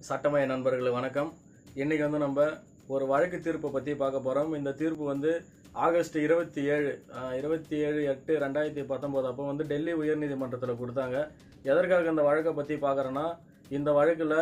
சட்டமய நண்பர்களே வணக்கம் இன்னைக்கு வந்து நம்ம ஒரு வழக்கு தீர்ப்பை பற்றி பார்க்க போகிறோம் இந்த தீர்ப்பு வந்து ஆகஸ்ட் இருபத்தி ஏழு இருபத்தி ஏழு எட்டு ரெண்டாயிரத்தி பத்தொம்போது அப்போ வந்து டெல்லி உயர்நீதிமன்றத்தில் கொடுத்தாங்க எதற்காக இந்த வழக்கை பற்றி பார்க்குறேன்னா இந்த வழக்கில்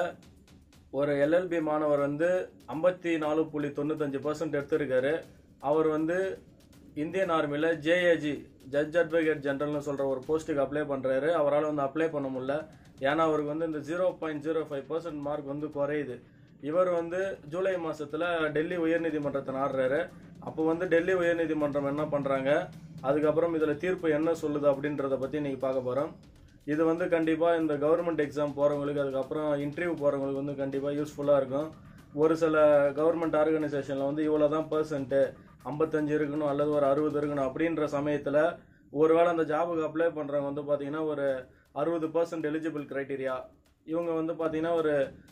ஒரு எல்எல்பி மாணவர் வந்து ஐம்பத்தி நாலு புள்ளி தொண்ணூத்தஞ்சு பர்சன்ட் எடுத்திருக்காரு அவர் வந்து இந்தியன் ஆர்மியில் ஜேஏஜி ஜட்ஜ் அட்வொகேட் ஜெனரல்னு சொல்கிற ஒரு போஸ்ட்டுக்கு அப்ளை பண்ணுறாரு அவரால் வந்து அப்ளை பண்ண முடியல ஏன்னா அவருக்கு வந்து இந்த zero point zero five percent mark வந்து குறையுது இவர் வந்து ஜூலை மாசத்துல டெல்லி உயர்நீதிமன்றத்தை நாடுறாரு அப்போ வந்து டெல்லி உயர்நீதிமன்றம் என்ன பண்றாங்க அதுக்கப்புறம் இதுல தீர்ப்பு என்ன சொல்லுது அப்படின்றத பத்தி இன்னைக்கு பார்க்க போறோம் இது வந்து கண்டிப்பா இந்த கவர்மெண்ட் எக்ஸாம் போறவங்களுக்கு அதுக்கப்புறம் இன்டர்வியூ போறவங்களுக்கு வந்து கண்டிப்பா யூஸ்ஃபுல்லா இருக்கும் ஒரு சில கவர்மெண்ட் ஆர்கனைசேஷன்ல வந்து இவ்வளவுதான் பர்சன்ட் ஐம்பத்தஞ்சு இருக்கணும் அல்லது ஒரு அறுபது இருக்கணும் அப்படின்ற சமயத்துல ஒருவேளை அந்த ஜாபுக்கு அப்ளை பண்றவங்க வந்து பாத்தீங்கன்னா ஒரு அறுபது பர்சன்ட் எலிஜிபிள் கிரைட்டீரியா இவங்க வந்து பாத்தீங்கன்னா ஒரு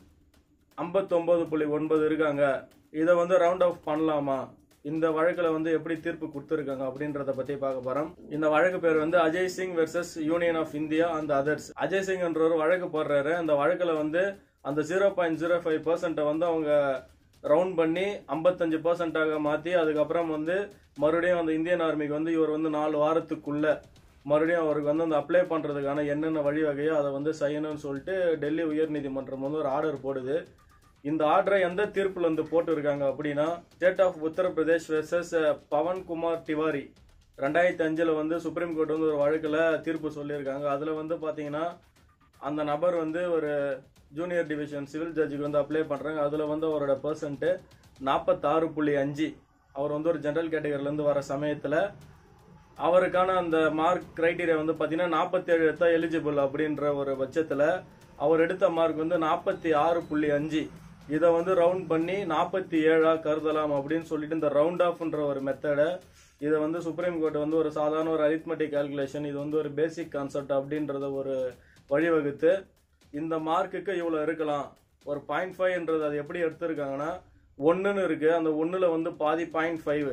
ஐம்பத்தொம்பது புள்ளி ஒன்பது இருக்காங்க இதை வந்து ரவுண்ட் ஆஃப் பண்ணலாமா இந்த வழக்கில் வந்து எப்படி தீர்ப்பு கொடுத்துருக்காங்க அப்படின்றத பற்றி பார்க்க போகிறோம் இந்த வழக்கு பேர் வந்து Ajay Singh versus Union of India அந்த அதர்ஸ் அஜய் சிங்ன்ற ஒரு வழக்கு போடுறாரு அந்த வழக்கில் வந்து அந்த ஜீரோ பாயிண்ட் ஜீரோ ஃபைவ் பர்சன்ட்டை வந்து அவங்க ரவுண்ட் பண்ணி ஐம்பத்தஞ்சு பர்சன்டாக மாற்றி அதுக்கப்புறம் வந்து மறுபடியும் அந்த இந்தியன் ஆர்மிக்கு வந்து இவர் வந்து நாலு வாரத்துக்குள்ள மறுபடியும் அவருக்கு வந்து அந்த அப்ளை பண்ணுறதுக்கான என்னென்ன வழிவகையோ அதை வந்து செய்யணும்னு சொல்லிட்டு டெல்லி உயர்நீதிமன்றம் வந்து ஒரு ஆர்டர் போடுது இந்த ஆர்டரை எந்த தீர்ப்புல இருந்து போட்டு இருக்காங்க அப்படின்னா State of Uttar Pradesh versus Pawan Kumar Tiwari ரெண்டாயிரத்தி அஞ்சில் வந்து சுப்ரீம் கோர்ட் வந்து ஒரு வழக்கில் தீர்ப்பு சொல்லியிருக்காங்க அதில் வந்து பார்த்தீங்கன்னா அந்த நபர் வந்து ஒரு ஜூனியர் டிவிஷன் சிவில் ஜட்ஜுக்கு வந்து அப்ளை பண்ணுறாங்க அதில் வந்து அவரோட பர்சன்ட்டு நாற்பத்தாறு புள்ளி அஞ்சு அவர் வந்து ஒரு ஜென்ரல் கேட்டகரியிலேருந்து வர சமயத்தில் அவருக்கான அந்த மார்க் கிரைட்டீரியா வந்து பார்த்தீங்கன்னா நாற்பத்தேழு எடுத்தா எலிஜிபிள் அப்படின்ற ஒரு பட்சத்தில் அவர் எடுத்த மார்க் வந்து நாற்பத்தி ஆறு புள்ளி அஞ்சு இதை வந்து ரவுண்ட் பண்ணி நாற்பத்தி ஏழா கருதலாம் அப்படின்னு சொல்லிட்டு இந்த ரவுண்ட் ஆஃப்ன்ற ஒரு மெத்தடை இதை வந்து சுப்ரீம் கோர்ட் வந்து ஒரு சாதாரண ஒரு அரித்மெட்டிக் கால்குலேஷன் இது வந்து ஒரு பேசிக் கான்செப்ட் அப்படின்றத ஒரு வழிவகுத்து இந்த மார்க்குக்கு இவ்வளோ இருக்கலாம் ஒரு பாயிண்ட் ஃபைவ்ன்றது அது எப்படி எடுத்திருக்காங்கன்னா ஒன்றுன்னு இருக்கு அந்த ஒன்றில் வந்து பாதி பாயிண்ட் ஃபைவ்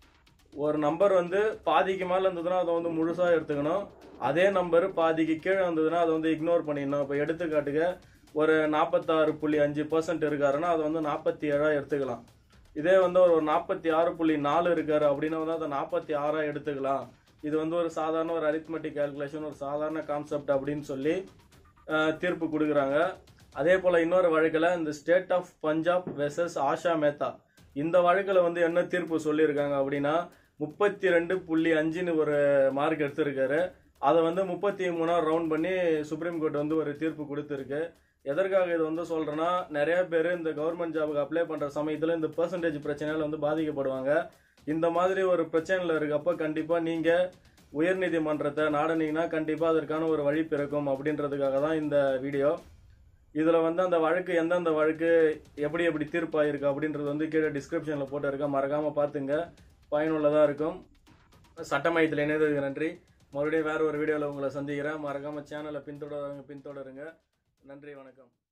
ஒரு நம்பர் வந்து பாதிக்கு மேலே இருந்ததுன்னா அதை வந்து முழுசாக எடுத்துக்கணும் அதே நம்பர் பாதிக்கு கீழே இருந்ததுன்னா அதை வந்து இக்னோர் பண்ணிடணும் இப்போ எடுத்துக்காட்டுக்கு ஒரு நாற்பத்தாறு புள்ளி அஞ்சு பர்சன்ட் இருக்காருன்னா அதை வந்து நாற்பத்தி ஏழா எடுத்துக்கலாம் இதே வந்து ஒரு நாற்பத்தி ஆறு புள்ளி நாலு இருக்காரு அப்படின்னா வந்து அதை நாற்பத்தி ஆறா எடுத்துக்கலாம் இது வந்து ஒரு சாதாரண ஒரு அரித்மெட்டிக் கால்குலேஷன் ஒரு சாதாரண கான்செப்ட் அப்படின்னு சொல்லி அஹ், தீர்ப்பு கொடுக்குறாங்க அதே போல இன்னொரு வழக்கில் இந்த State of Punjab versus Asha Mehta இந்த வழக்கில் வந்து என்ன தீர்ப்பு சொல்லியிருக்காங்க அப்படின்னா முப்பத்தி ரெண்டு புள்ளி அஞ்சுன்னு ஒரு மார்க் எடுத்திருக்காரு அதை வந்து முப்பத்தி மூணா ரவுண்ட் பண்ணி சுப்ரீம் கோர்ட் வந்து ஒரு தீர்ப்பு கொடுத்துருக்கு எதற்காக இது வந்து சொல்றேன்னா நிறைய பேர் இந்த கவர்மெண்ட் ஜாபுக்கு அப்ளை பண்ற சமயத்துல இந்த பெர்சன்டேஜ் பிரச்சனையால வந்து பாதிக்கப்படுவாங்க இந்த மாதிரி ஒரு பிரச்சனைல இருக்கப்ப கண்டிப்பா நீங்க உயர்நீதிமன்றத்தை நாடுனீங்கன்னா கண்டிப்பா அதற்கான ஒரு வழி பிறக்கும் அப்படின்றதுக்காக தான் இந்த வீடியோ இதுல வந்து அந்த வழக்கு எந்தெந்த வழக்கு எப்படி எப்படி தீர்ப்பாயிருக்கு அப்படின்றது வந்து கீழே டிஸ்கிரிப்ஷன்ல போட்டு இருக்கேன் மறக்காம பாத்துங்க பயனுள்ளதா இருக்கும் சட்டமயத்தில் இணைந்ததுக்கு நன்றி மறுபடியும் வேற ஒரு வீடியோவில் உங்களை சந்திக்கிறேன் மறக்காம சேனலை பின்தொடருங்க பின்தொடருங்க நன்றி வணக்கம்